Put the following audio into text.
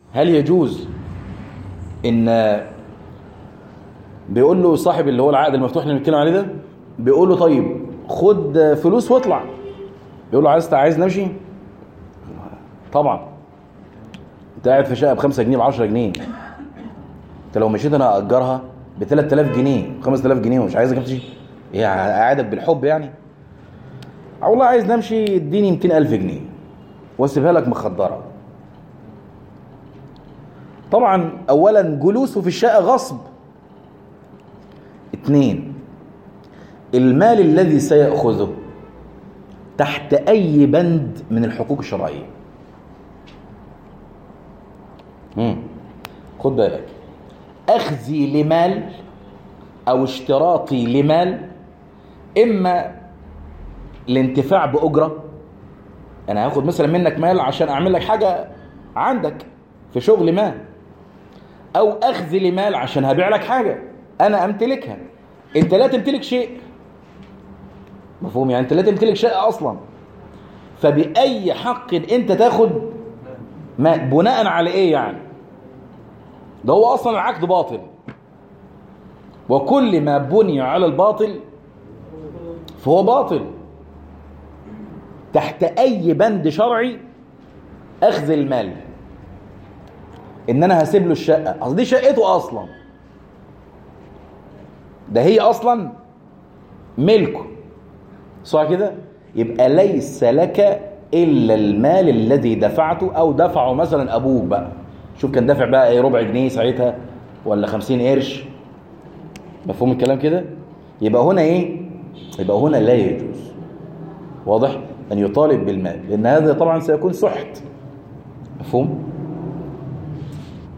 هل يجوز ان بيقول له صاحب اللي هو العقد المفتوح اللي بنتكلم عليه ده بيقول له طيب خد فلوس واطلع بيقول له عايز عايز نمشي طبعا انت قاعد في شقه ب 5 جنيه ب 10 جنيه انت لو مشيت انا اجرها ب 3000 جنيه 5000 جنيه ومش عايزك تمشي ايه قاعدك بالحب يعني والله عايز نمشي اديني 200000 جنيه واسيبها لك مخدره طبعا اولا جلوسه في الشقه غصب اتنين المال الذي سيأخذه تحت أي بند من الحقوق الشرعية مم. خد بالك أخذي لمال أو اشتراطي لمال إما الانتفاع بأجرة أنا هاخد مثلا منك مال عشان أعمل لك حاجة عندك في شغل ما أو أخذ لمال عشان هبيع لك حاجة أنا أمتلكها أنت لا تمتلك شيء مفهوم يعني أنت لا تمتلك شيء أصلا فبأي حق أنت تاخد ما بناء على إيه يعني ده هو أصلا العقد باطل وكل ما بني على الباطل فهو باطل تحت أي بند شرعي أخذ المال إن أنا هسيب له الشقة أصل دي شقته أصلا ده هي أصلا ملكه صح كده يبقى ليس لك إلا المال الذي دفعته أو دفعه مثلا أبوك بقى شوف كان دافع بقى ايه ربع جنيه ساعتها ولا خمسين قرش مفهوم الكلام كده يبقى هنا ايه يبقى هنا لا يجوز واضح ان يطالب بالمال لان هذا طبعا سيكون سحت مفهوم